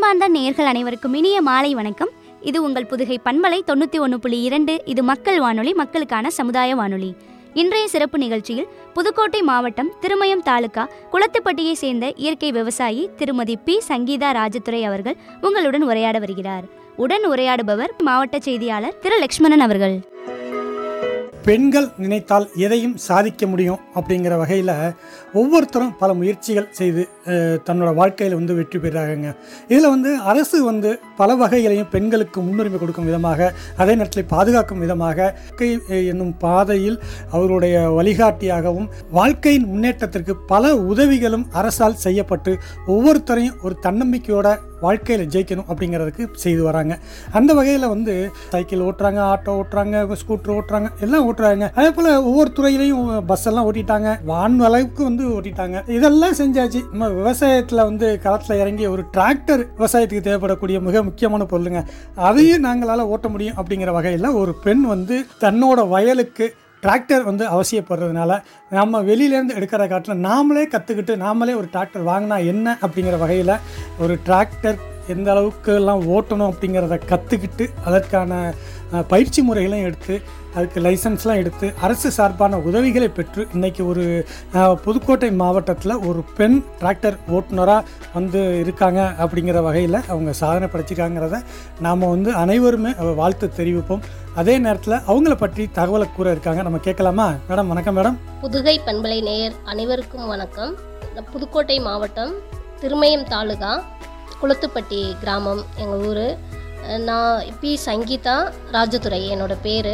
அன்பார்ந்த நேயர்கள் அனைவருக்கும் இனிய மாலை வணக்கம் இது உங்கள் புதுகை பண்பலை தொண்ணூற்றி ஒன்று புள்ளி இரண்டு இது மக்கள் வானொலி மக்களுக்கான சமுதாய வானொலி இன்றைய சிறப்பு நிகழ்ச்சியில் புதுக்கோட்டை மாவட்டம் திருமயம் தாலுகா குளத்துப்பட்டியை சேர்ந்த இயற்கை விவசாயி திருமதி பி சங்கீதா ராஜதுரை அவர்கள் உங்களுடன் உரையாட வருகிறார் உடன் உரையாடுபவர் மாவட்ட செய்தியாளர் திரு லக்ஷ்மணன் அவர்கள் பெண்கள் நினைத்தால் எதையும் சாதிக்க முடியும் அப்படிங்கிற வகையில் ஒவ்வொருத்தரும் பல முயற்சிகள் செய்து அஹ், தன்னோட வாழ்க்கையில் வந்து வெற்றி பெறாங்க இதில் வந்து அரசு வந்து பல வகைகளையும் பெண்களுக்கு முன்னுரிமை கொடுக்கும் விதமாக அதே நேரத்தில் பாதுகாக்கும் விதமாக வாழ்க்கை அஹ், என்னும் பாதையில் அவருடைய வழிகாட்டியாகவும் வாழ்க்கையின் முன்னேற்றத்திற்கு பல உதவிகளும் அரசால் செய்யப்பட்டு ஒவ்வொருத்தரையும் ஒரு தன்னம்பிக்கையோட வாழ்க்கையில் ஜெயிக்கணும் அப்படிங்கிறதுக்கு செய்து வராங்க அந்த வகையில் வந்து சைக்கிள் ஓட்டுறாங்க ஆட்டோ ஓட்டுறாங்க ஸ்கூட்டர் ஓட்டுறாங்க எல்லாம் ஓட்டுறாங்க அதே போல் ஒவ்வொரு துறையிலையும் பஸ் எல்லாம் ஓட்டிட்டாங்க வான் அளவுக்கு வந்து ஓட்டிட்டாங்க இதெல்லாம் செஞ்சாச்சு நம்ம விவசாயத்தில் வந்து களத்தில் இறங்கி ஒரு டிராக்டர் விவசாயத்துக்கு தேவைப்படக்கூடிய மிக முக்கியமான பொருளுங்க அதையும் நாங்களால் ஓட்ட முடியும் அப்படிங்கிற வகையில் ஒரு பெண் வந்து தன்னோட வயலுக்கு டிராக்டர் வந்து அவசியப்படுறதுனால நம்ம வெளியிலேருந்து எடுக்கிற காட்டில் நாமளே கற்றுக்கிட்டு நாமளே ஒரு டிராக்டர் வாங்கினா என்ன அப்படிங்கிற வகையில் ஒரு டிராக்டர் எந்த அளவுக்கு எல்லாம் ஓட்டணும் அப்படிங்கிறத கற்றுக்கிட்டு அதற்கான அஹ், பயிற்சி முறைகளையும் எடுத்து அதுக்கு லைசன்ஸ்லாம் எடுத்து அரசு சார்பான உதவிகளை பெற்று இன்னைக்கு ஒரு அஹ், புதுக்கோட்டை மாவட்டத்தில் ஒரு பெண் டிராக்டர் ஓட்டுநராக வந்து இருக்காங்க அப்படிங்கிற வகையில் அவங்க சாதனை படைச்சிருக்காங்கிறத நாம் வந்து அனைவருமே அஹ், வாழ்த்து தெரிவிப்போம் அதே நேரத்தில் அவங்கள பற்றி தகவலை கூற இருக்காங்க நம்ம கேட்கலாமா மேடம் வணக்கம் மேடம் புதுகை பண்பலை நேயர் அனைவருக்கும் வணக்கம் நான் புதுக்கோட்டை மாவட்டம் திருமயம் தாலுகா குளத்துப்பட்டி கிராமம் எங்கள் ஊர் நான் பி சங்கீதா ராஜதுரை என்னோட பேர்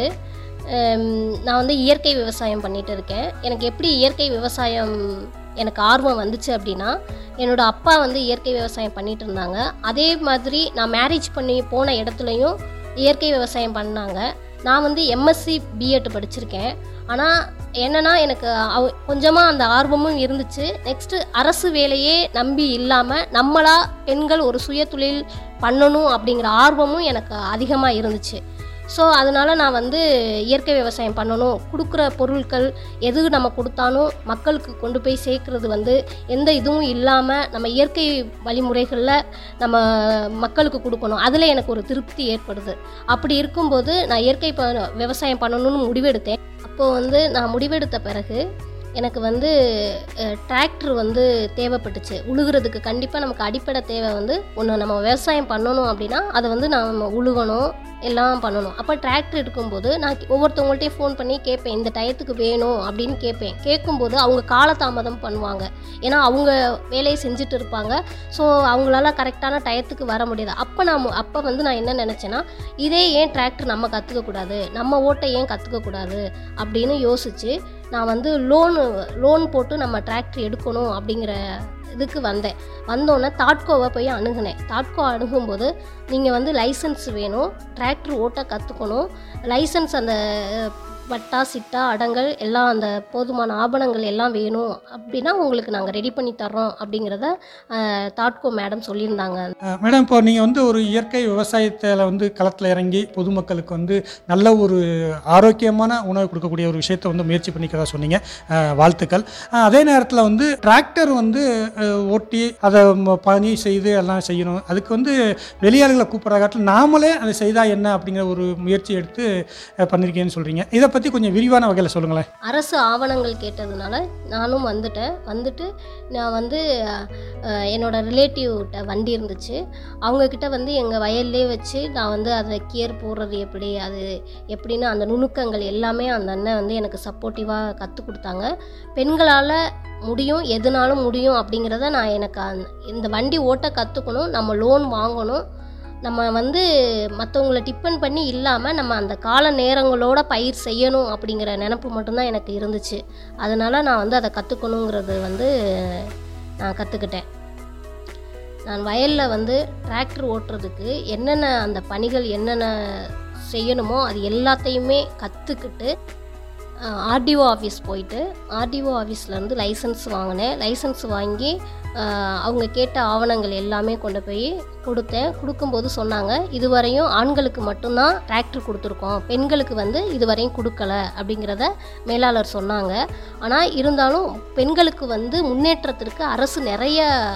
நான் வந்து இயற்கை விவசாயம் பண்ணிட்டு இருக்கேன் எனக்கு எப்படி இயற்கை விவசாயம் எனக்கு ஆர்வம் வந்துச்சு அப்படின்னா என்னோட அப்பா வந்து இயற்கை விவசாயம் பண்ணிட்டு இருந்தாங்க அதே மாதிரி நான் மேரேஜ் பண்ணி போன இடத்துலையும் இயற்கை விவசாயம் பண்ணாங்க நான் வந்து எம்எஸ்சி பிஎட் படிச்சிருக்கேன் ஆனால் என்னன்னா எனக்கு அவ கொஞ்சமாக அந்த ஆர்வமும் இருந்துச்சு நெக்ஸ்ட்டு அரசு வேலையே நம்பி இல்லாமல் நம்மளா பெண்கள் ஒரு சுயதொழில் பண்ணணும் அப்படிங்கிற ஆர்வமும் எனக்கு அதிகமாக இருந்துச்சு ஸோ அதனால் நான் வந்து இயற்கை விவசாயம் பண்ணணும் கொடுக்குற பொருட்கள் எது நம்ம கொடுத்தாலும் மக்களுக்கு கொண்டு போய் சேர்க்குறது வந்து எந்த இதுவும் இல்லாமல் நம்ம இயற்கை வழிமுறைகளில் நம்ம மக்களுக்கு கொடுக்கணும் அதில் எனக்கு ஒரு திருப்தி ஏற்படுது அப்படி இருக்கும்போது நான் இயற்கை ப விவசாயம் பண்ணணும்னு முடிவெடுத்தேன் அப்போது வந்து நான் முடிவெடுத்த பிறகு எனக்கு வந்து டிராக்டர் வந்து தேவைப்பட்டுச்சு உழுகிறதுக்கு கண்டிப்பாக நமக்கு அடிப்படை தேவை வந்து ஒன்று நம்ம விவசாயம் பண்ணணும் அப்படின்னா அதை வந்து நம்ம உழுகணும் எல்லாம் பண்ணணும் அப்போ டிராக்டர் இருக்கும்போது நான் ஒவ்வொருத்தவங்கள்ட்டையும் ஃபோன் பண்ணி கேட்பேன் இந்த டயத்துக்கு வேணும் அப்படின்னு கேட்பேன் கேட்கும்போது அவங்க காலதாமதம் பண்ணுவாங்க ஏன்னா அவங்க வேலையை செஞ்சுட்டு இருப்பாங்க ஸோ அவங்களால கரெக்டான டயத்துக்கு வர முடியாது அப்போ நான் அப்போ வந்து நான் என்ன நினச்சேன்னா இதே ஏன் டிராக்டர் நம்ம கற்றுக்கக்கூடாது நம்ம ஓட்டை ஏன் கற்றுக்கக்கூடாது அப்படின்னு யோசித்து நான் வந்து லோனு லோன் போட்டு நம்ம டிராக்டர் எடுக்கணும் அப்படிங்கிற இதுக்கு வந்தேன் வந்தோடனே தாட்கோவை போய் அணுகுனேன் தாட்கோ அணுகும்போது நீங்கள் வந்து லைசன்ஸ் வேணும் டிராக்டர் ஓட்ட கற்றுக்கணும் லைசன்ஸ் அந்த அஹ், பட்டா சிட்டா அடங்கல் எல்லாம் அந்த போதுமான ஆவணங்கள் எல்லாம் வேணும் அப்படின்னா உங்களுக்கு நாங்கள் ரெடி பண்ணி தர்றோம் அப்படிங்கிறத அஹ், தாட்கோ மேடம் சொல்லியிருந்தாங்க அஹ் மேடம் இப்போ நீங்கள் வந்து ஒரு இயற்கை விவசாயத்தில் வந்து களத்தில் இறங்கி பொதுமக்களுக்கு வந்து நல்ல ஒரு ஆரோக்கியமான உணவு கொடுக்கக்கூடிய ஒரு விஷயத்தை வந்து முயற்சி பண்ணிக்கிறதா சொன்னீங்க அஹ் வாழ்த்துக்கள் அஹ் அதே நேரத்தில் வந்து டிராக்டர் வந்து அஹ், ஓட்டி அதை ம- பணி செய்து எல்லாம் செய்யணும் அதுக்கு வந்து வெளியாளுகளை கூப்பிட்ற காட்டில் நாமளே அதை செய்தால் என்ன அப்படிங்கிற ஒரு முயற்சி எடுத்து அஹ், பண்ணியிருக்கேன்னு சொல்கிறீங்க இதை பற்றி கொஞ்சம் விரிவான வகையில் சொல்லுங்களேன் அரசு ஆவணங்கள் கேட்டதுனால நானும் வந்துட்டேன் வந்துட்டு நான் வந்து அஹ், என்னோட ரிலேட்டிவ்கிட்ட வண்டி இருந்துச்சு அவங்கக்கிட்ட வந்து எங்கள் வயல்லே வச்சு நான் வந்து அதை கியர் போடுறது எப்படி அது எப்படின்னு அந்த நுணுக்கங்கள் எல்லாமே அந்த அண்ணன் வந்து எனக்கு சப்போர்ட்டிவாக கற்றுக் கொடுத்தாங்க பெண்களால் முடியும் எதுனாலும் முடியும் அப்படிங்கிறத நான் எனக்கு அந்த- இந்த வண்டி ஓட்ட கற்றுக்கணும் நம்ம லோன் வாங்கணும் நம்ம வந்து மற்றவங்கள டிபெண்ட் பண்ணி இல்லாமல் நம்ம அந்த கால நேரங்களோட பயிர் செய்யணும் அப்படிங்கிற நினப்பு மட்டும்தான் எனக்கு இருந்துச்சு அதனால் நான் வந்து அதை கற்றுக்கணுங்கிறது வந்து நான் கற்றுக்கிட்டேன் நான் வயலில் வந்து டிராக்டர் ஓட்டுறதுக்கு என்னென்ன அந்த பணிகள் என்னென்ன செய்யணுமோ அது எல்லாத்தையுமே கற்றுக்கிட்டு ஆர்டிஓ ஆஃபீஸ் போயிட்டு ஆர்டிஓ ஆஃபீஸ்லேருந்து லைசன்ஸ் வாங்கினேன் லைசன்ஸ் வாங்கி ஆஹ், அவங்க கேட்ட ஆவணங்கள் எல்லாமே கொண்டு போய் கொடுத்தேன் கொடுக்கும்போது சொன்னாங்க இதுவரையும் ஆண்களுக்கு மட்டும்தான் டிராக்டர் கொடுத்துருக்கோம் பெண்களுக்கு வந்து இதுவரையும் கொடுக்கல அப்படிங்கிறத மேலாளர் சொன்னாங்க ஆனால் இருந்தாலும் பெண்களுக்கு வந்து முன்னேற்றத்திற்கு அரசு நிறைய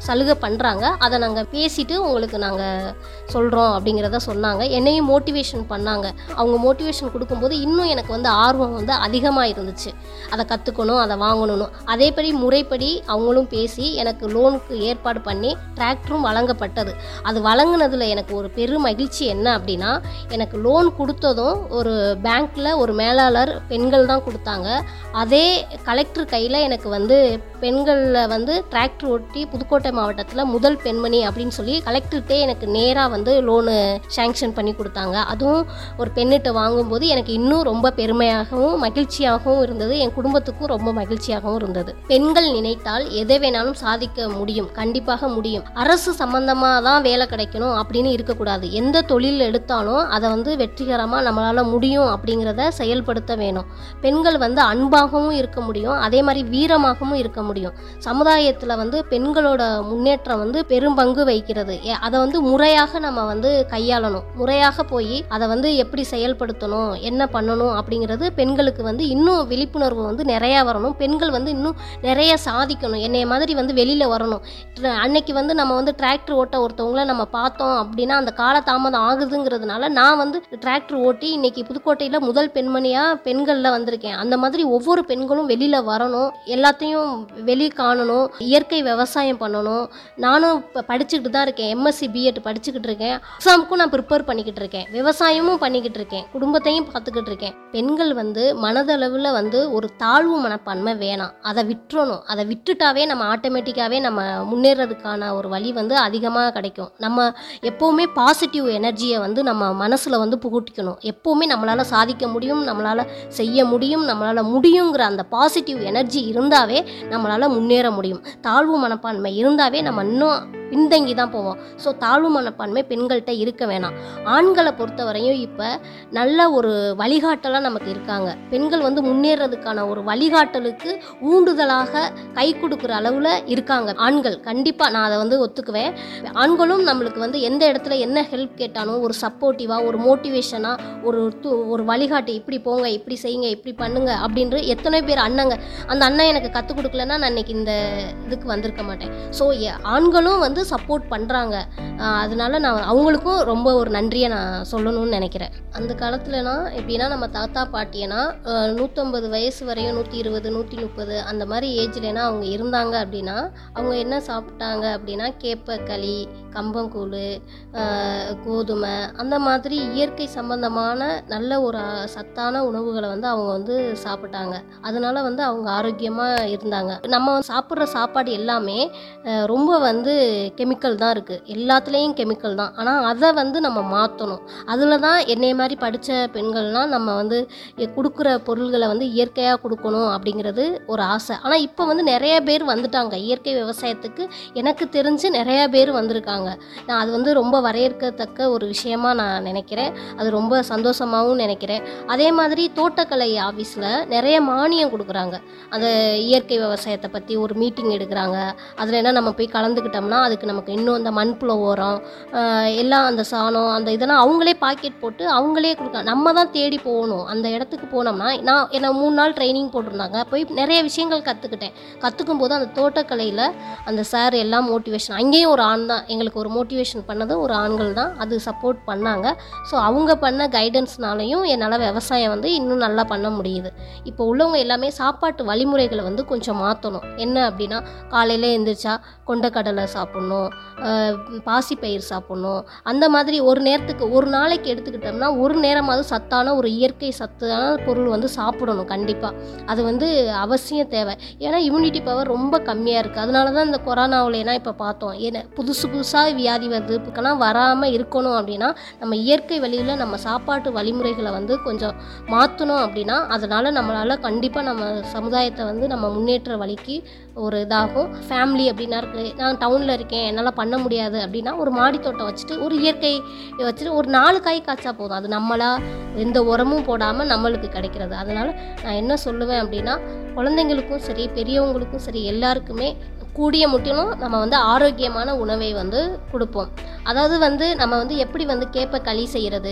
சலுகை பண்ணுறாங்க அதை நாங்கள் பேசிட்டு உங்களுக்கு நாங்கள் சொல்கிறோம் அப்படிங்கிறத சொன்னாங்க என்னையும் மோட்டிவேஷன் பண்ணாங்க அவங்க மோட்டிவேஷன் கொடுக்கும்போது இன்னும் எனக்கு வந்து ஆர்வம் வந்து அதிகமாக இருந்துச்சு அதை கற்றுக்கணும் அதை வாங்கணும்னு அதேபடி முறைப்படி அவங்களும் பேசி எனக்கு லோனுக்கு ஏற்பாடு பண்ணி டிராக்டரும் வழங்கப்பட்டது அது வழங்கினதில் எனக்கு ஒரு பெரும் மகிழ்ச்சி என்ன அப்படின்னா எனக்கு லோன் கொடுத்ததும் ஒரு பேங்க்கில் ஒரு மேலாளர் பெண்கள் தான் கொடுத்தாங்க அதே கலெக்டர் கையில் எனக்கு வந்து பெண்களில் வந்து டிராக்டர் ஓட்டி புதுக்கோட்டை மாவட்டத்தில் முதல் பெண்மணி அப்படின்னு சொல்லி கலெக்டர்கிட்டே எனக்கு நேராக வந்து லோனு சேங்ஷன் பண்ணி கொடுத்தாங்க அதுவும் ஒரு பெண்ணிட்ட வாங்கும்போது எனக்கு இன்னும் ரொம்ப பெருமையாகவும் மகிழ்ச்சியாகவும் இருந்தது என் குடும்பத்துக்கும் ரொம்ப மகிழ்ச்சியாகவும் இருந்தது பெண்கள் நினைத்தால் எதை வேணாலும் சாதிக்க முடியும் கண்டிப்பாக முடியும் அரசு சம்பந்தமாக தான் வேலை கிடைக்கணும் அப்படின்னு இருக்கக்கூடாது எந்த தொழில் எடுத்தாலும் அதை வந்து வெற்றிகரமாக நம்மளால் முடியும் அப்படிங்கிறத செயல்படுத்த வேணும் பெண்கள் வந்து அன்பாகவும் இருக்க முடியும் அதே மாதிரி வீரமாகவும் இருக்க முடியும் சமுதாயத்தில் வந்து பெண்களோட முன்னேற்றம் வந்து பெரும் பங்கு வகிக்கிறது ஏ- அதை வந்து முறையாக நம்ம வந்து கையாளணும் முறையாக போய் அதை வந்து எப்படி செயல்படுத்தணும் என்ன பண்ணணும் அப்படிங்கிறது பெண்களுக்கு வந்து இன்னும் விழிப்புணர்வு வந்து நிறையா வரணும் பெண்கள் வந்து இன்னும் நிறைய சாதிக்கணும் என்னைய மாதிரி வந்து வெளியில் வரணும் ட்ர- அன்னைக்கு வந்து நம்ம வந்து டிராக்டர் ஓட்ட ஒருத்தவங்கள நம்ம பார்த்தோம் அப்படின்னா அந்த காலதாமதம் ஆகுதுங்கிறதுனால நான் வந்து டிராக்டர் ஓட்டி இன்னைக்கு புதுக்கோட்டையில் முதல் பெண்மணியாக பெண்களில் வந்திருக்கேன் அந்த மாதிரி ஒவ்வொரு பெண்களும் வெளியில் வரணும் எல்லாத்தையும் வெளி காணணும் இயற்கை விவசாயம் பண்ணணும் நானும் இப்போ படிச்சுக்கிட்டு தான் இருக்கேன் எம்எஸ்சி பிஎட் படிச்சுக்கிட்டு இருக்கேன் எக்ஸாமுக்கும் நான் ப்ரிப்பேர் பண்ணிக்கிட்டு இருக்கேன் விவசாயமும் பண்ணிக்கிட்டு இருக்கேன் குடும்பத்தையும் பார்த்துக்கிட்டு இருக்கேன் பெண்கள் வந்து மனதளவில் வந்து ஒரு தாழ்வு மனப்பான்மை வேணாம் அதை விட்டுறணும் அதை விட்டுட்டாவே நம்ம ஆட்டோமேட்டிக்காகவே நம்ம முன்னேறதுக்கான ஒரு வழி வந்து அதிகமாக கிடைக்கும் நம்ம எப்போவுமே பாசிட்டிவ் எனர்ஜியை வந்து நம்ம மனசில் வந்து புகுட்டிக்கணும் எப்போவுமே நம்மளால் சாதிக்க முடியும் நம்மளால் செய்ய முடியும் நம்மளால் முடியுங்கிற அந்த பாசிட்டிவ் எனர்ஜி இருந்தாவே நம்மளால் முன்னேற முடியும் தாழ்வு மனப்பான்மை இருந்தாவே நம்ம இன்னும் பின்தங்கி தான் போவோம் ஸோ தாழ்வு மனப்பான்மை பெண்கள்கிட்ட இருக்க வேணாம் ஆண்களை பொறுத்தவரையும் இப்போ நல்ல ஒரு வழிகாட்டலாக நமக்கு இருக்காங்க பெண்கள் வந்து முன்னேறதுக்கான ஒரு வழிகாட்டலுக்கு ஊண்டுதலாக கை கொடுக்குற அளவில் இருக்காங்க ஆண்கள் கண்டிப்பாக நான் அதை வந்து ஒத்துக்குவேன் ஆண்களும் நம்மளுக்கு வந்து எந்த இடத்துல என்ன ஹெல்ப் கேட்டாலும் ஒரு சப்போர்ட்டிவாக ஒரு மோட்டிவேஷனாக ஒரு து- ஒரு வழிகாட்டி இப்படி போங்க இப்படி செய்யுங்க இப்படி பண்ணுங்க அப்படின்ற எத்தனை பேர் அண்ணங்க அந்த அண்ணன் எனக்கு கற்றுக் கொடுக்கலன்னா நான் இன்னைக்கு இந்த இதுக்கு வந்திருக்க மாட்டேன் ஸோ ஆண்களும் வந்து சப்போர்ட் பண்ணுறாங்க அதனால நான் அவங்களுக்கும் ரொம்ப ஒரு நன்றியை நான் சொல்லணும்னு நினைக்கிறேன் அந்த காலத்துலனா எப்படின்னா நம்ம தாத்தா பாட்டியனா அஹ், நூற்றம்பது வயசு வரையும் நூற்றி இருபது நூற்றி முப்பது அந்த மாதிரி ஏஜ்லனா அவங்க இருந்தாங்க அப்படின்னா அவங்க என்ன சாப்பிட்டாங்க அப்படின்னா கேப்ப களி கம்பங்கூழ் ஆஹ், கோதுமை அந்த மாதிரி இயற்கை சம்பந்தமான நல்ல ஒரு அஹ், சத்தான உணவுகளை வந்து அவங்க வந்து சாப்பிட்டாங்க அதனால வந்து அவங்க ஆரோக்கியமாக இருந்தாங்க நம்ம சாப்பிட்ற சாப்பாடு எல்லாமே அஹ், ரொம்ப வந்து கெமிக்கல் தான் இருக்குது எல்லாத்துலேயும் கெமிக்கல் தான் ஆனால் அதை வந்து நம்ம மாற்றணும் அதில் தான் என்னைய மாதிரி படித்த பெண்கள்லாம் நம்ம வந்து இ- கொடுக்குற பொருள்களை வந்து இயற்கையாக கொடுக்கணும் அப்படிங்கிறது ஒரு ஆசை ஆனால் இப்போ வந்து நிறைய பேர் வந்துட்டாங்க இயற்கை விவசாயத்துக்கு எனக்கு தெரிஞ்சு நிறைய பேர் வந்திருக்காங்க நான் அது வந்து ரொம்ப வரையறுக்கத்தக்க ஒரு விஷயமா நான் நினைக்கிறேன் அது ரொம்ப சந்தோஷமாகவும் நினைக்கிறேன் அதே மாதிரி தோட்டக்கலை ஆஃபீஸில் நிறைய மானியம் கொடுக்குறாங்க அந்த இயற்கை விவசாயத்தை பற்றி ஒரு மீட்டிங் எடுக்கிறாங்க அதில் என்ன நம்ம போய் கலந்துக்கிட்டோம்னா அதுக்கு நமக்கு இன்னும் அந்த மண்புழு உரம் ஆஹ் எல்லாம் அந்த சாணம் அந்த இதெல்லாம் அவங்களே பாக்கெட் போட்டு அவங்களே கொடுக்க நம்ம தான் தேடி போகணும் அந்த இடத்துக்கு போனோம்னா நான் என்ன மூணு நாள் ட்ரைனிங் போட்டிருந்தாங்க போய் நிறைய விஷயங்கள் கற்றுக்கிட்டேன் கற்றுக்கும் போது அந்த தோட்டக்கலையில் அந்த சார் எல்லாம் மோட்டிவேஷன் அங்கேயும் ஒரு ஆண் தான் எங்களுக்கு ஒரு மோட்டிவேஷன் பண்ணது ஒரு ஆண்கள் தான் அது சப்போர்ட் பண்ணாங்க ஸோ அவங்க பண்ண கைடன்ஸ்னாலையும் என்னால் விவசாயம் வந்து இன்னும் நல்லா பண்ண முடியுது இப்போ உள்ளவங்க எல்லாமே சாப்பாட்டு வழிமுறைகளை வந்து கொஞ்சம் மாற்றணும் என்ன அப்படின்னா காலையில் எழுந்திரிச்சா கொண்டக்கடலை சாப்பிட்ணும் பாசிப்பயிர் சாப்பிட்ணும் அந்த மாதிரி ஒரு நேரத்துக்கு ஒரு நாளைக்கு எடுத்துக்கிட்டோம்னா ஒரு நேரமாவது சத்தான ஒரு இயற்கை சத்தான பொருள் வந்து சாப்பிடணும் கண்டிப்பாக அது வந்து அவசியம் தேவை ஏன்னா இம்யூனிட்டி பவர் ரொம்ப கம்மியாக இருக்குது அதனால தான் இந்த கொரோனாவிலேனா இப்போ பார்த்தோம் ஏன்னா புதுசு புதுசாக வியாதி வருது இப்போக்கெல்லாம் வராமல் இருக்கணும் அப்படின்னா நம்ம இயற்கை வழியில் நம்ம சாப்பாட்டு வழிமுறைகளை வந்து கொஞ்சம் மாற்றணும் அப்படின்னா அதனால் நம்மளால் கண்டிப்பாக நம்ம சமுதாயத்தை வந்து நம்ம முன்னேற்ற வழிக்கு ஒரு இதாகும் ஃபேமிலி அப்படின்னா இருக்கு நான் டவுனில் இருக்கேன் என்னால் பண்ண முடியாது அப்படின்னா ஒரு மாடி தோட்டம் வச்சுட்டு ஒரு இயற்கை வச்சுட்டு ஒரு நாலு காய் காய்ச்சா போதும் அது நம்மளா எந்த உரமும் போடாமல் நம்மளுக்கு கிடைக்கிறது அதனால் நான் என்ன சொல்லுவேன் அப்படின்னா குழந்தைங்களுக்கும் சரி பெரியவங்களுக்கும் சரி எல்லாருக்குமே கூடிய முட்டிலும் நம்ம வந்து ஆரோக்கியமான உணவை வந்து கொடுப்போம் அதாவது வந்து நம்ம வந்து எப்படி வந்து கேப்ப களி செய்கிறது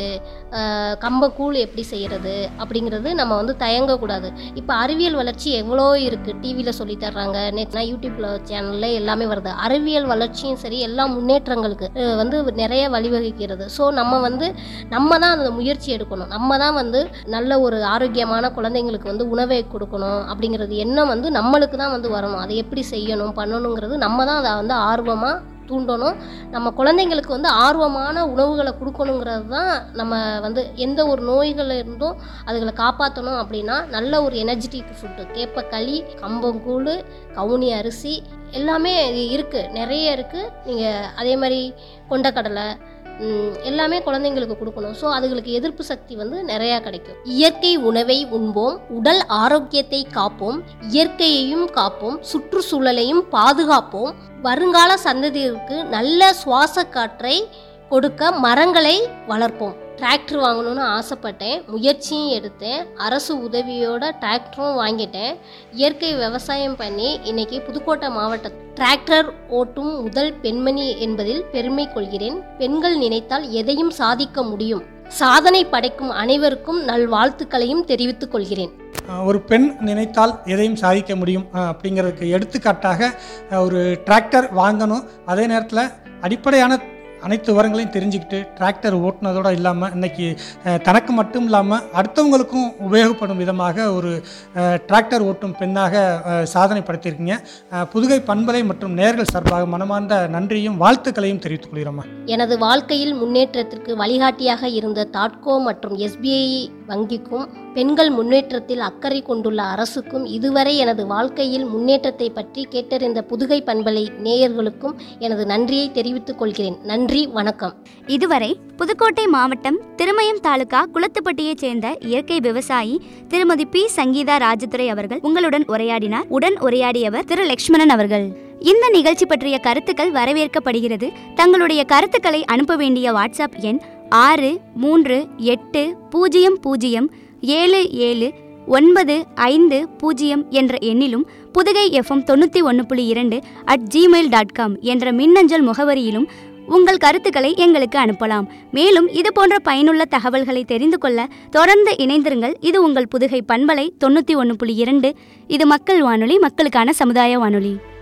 கம்பக்கூழ் எப்படி செய்கிறது அப்படிங்கிறது நம்ம வந்து தயங்கக்கூடாது இப்போ அறிவியல் வளர்ச்சி எவ்வளோ இருக்குது டிவியில் சொல்லி தர்றாங்க நேற்று யூடியூப்பில் சேனலில் எல்லாமே வருது அறிவியல் வளர்ச்சியும் சரி எல்லா முன்னேற்றங்களுக்கு அஹ், வந்து நிறைய வழிவகுக்கிறது ஸோ நம்ம வந்து நம்ம தான் அந்த முயற்சி எடுக்கணும் நம்ம தான் வந்து நல்ல ஒரு ஆரோக்கியமான குழந்தைங்களுக்கு வந்து உணவை கொடுக்கணும் அப்படிங்கிறது எண்ணம் வந்து நம்மளுக்கு தான் வந்து வரணும் அதை எப்படி செய்யணும் பண்ணணுங்கிறது நம்ம தான் அதை வந்து ஆர்வமாக தூண்டணும் நம்ம குழந்தைங்களுக்கு வந்து ஆர்வமான உணவுகளை கொடுக்கணுங்கிறது தான் நம்ம வந்து எந்த ஒரு நோய்கள் இருந்தும் அதுகளை காப்பாற்றணும் அப்படின்னா நல்ல ஒரு எனர்ஜெட்டிக் ஃபுட்டு கேப்ப களி கம்பங்கூழ் கவுனி அரிசி எல்லாமே இருக்குது நிறைய இருக்குது நீங்கள் அதே மாதிரி கொண்டக்கடலை ம், எல்லாமே குழந்தைங்களுக்கு கொடுக்கணும் ஸோ அதுகளுக்கு எதிர்ப்பு சக்தி வந்து நிறையா கிடைக்கும் இயற்கை உணவை உண்போம் உடல் ஆரோக்கியத்தை காப்போம் இயற்கையையும் காப்போம் சுற்றுச்சூழலையும் பாதுகாப்போம் வருங்கால சந்ததியிற்கு நல்ல சுவாச காற்றை கொடுக்க மரங்களை வளர்ப்போம் டிராக்டர் வாங்கணும்னு ஆசைப்பட்டேன் முயற்சியும் எடுத்தேன் அரசு உதவியோட டிராக்டரும் வாங்கிட்டேன் இயற்கை விவசாயம் பண்ணி இன்னைக்கு புதுக்கோட்டை மாவட்ட டிராக்டர் ஓட்டும் முதல் பெண்மணி என்பதில் பெருமை கொள்கிறேன் பெண்கள் நினைத்தால் எதையும் சாதிக்க முடியும் சாதனை படைக்கும் அனைவருக்கும் நல்வாழ்த்துக்களையும் தெரிவித்துக் கொள்கிறேன் அஹ் ஒரு பெண் நினைத்தால் எதையும் சாதிக்க முடியும் அஹ் அப்படிங்கிறதுக்கு எடுத்துக்காட்டாக அஹ் ஒரு டிராக்டர் வாங்கணும் அதே நேரத்தில் அடிப்படையான அனைத்து விவரங்களையும் தெரிஞ்சுக்கிட்டு டிராக்டர் ஓட்டுனதோடு இல்லாமல் இன்னைக்கு அஹ், தனக்கு மட்டும் இல்லாமல் அடுத்தவங்களுக்கும் உபயோகப்படும் விதமாக ஒரு அஹ், டிராக்டர் ஓட்டும் பெண்ணாக அஹ், சாதனை படுத்தியிருக்கீங்க அஹ், புதுகை பண்பலை மற்றும் நேர்கள் சார்பாக மனமார்ந்த நன்றியும் வாழ்த்துக்களையும் தெரிவித்துக் கொள்கிறோம்மா எனது வாழ்க்கையில் முன்னேற்றத்திற்கு வழிகாட்டியாக இருந்த தாட்கோ மற்றும் எஸ்பிஐ வங்கிக்கும் பெண்கள் முன்னேற்றத்தில் அக்கறை கொண்டுள்ள அரசுக்கும் இதுவரை எனது வாழ்க்கையில் முன்னேற்றத்தை பற்றி கேட்டறிந்த புதுகை பண்பலை நேயர்களுக்கும் எனது நன்றியை தெரிவித்துக் கொள்கிறேன் நன்றி வணக்கம் இதுவரை புதுக்கோட்டை மாவட்டம் திருமயம் தாலுகா குளத்துப்பட்டியைச் சேர்ந்த இயற்கை விவசாயி திருமதி பி சங்கீதா ராஜதுரை அவர்கள் உங்களுடன் உரையாடினார் உடன் உரையாடியவர் திரு லக்ஷ்மணன் அவர்கள் இந்த நிகழ்ச்சி பற்றிய கருத்துக்கள் வரவேற்கப்படுகிறது தங்களுடைய கருத்துக்களை அனுப்ப வேண்டிய வாட்ஸ்அப் எண் ஆறு மூன்று எட்டு பூஜ்ஜியம் பூஜ்ஜியம் ஏழு ஏழு ஒன்பது ஐந்து பூஜ்ஜியம் என்ற எண்ணிலும் புதுகை எஃப்எம் தொண்ணூற்றி ஒன்று புள்ளி இரண்டு அட் ஜிமெயில் டாட் காம் என்ற மின்னஞ்சல் முகவரியிலும் உங்கள் கருத்துக்களை எங்களுக்கு அனுப்பலாம் மேலும் இது போன்ற பயனுள்ள தகவல்களை தெரிந்து கொள்ள தொடர்ந்து இணைந்திருங்கள் இது உங்கள் புதுகை பண்பலை தொண்ணூற்றி ஒன்று புள்ளி இரண்டு இது மக்கள் வானொலி மக்களுக்கான சமுதாய வானொலி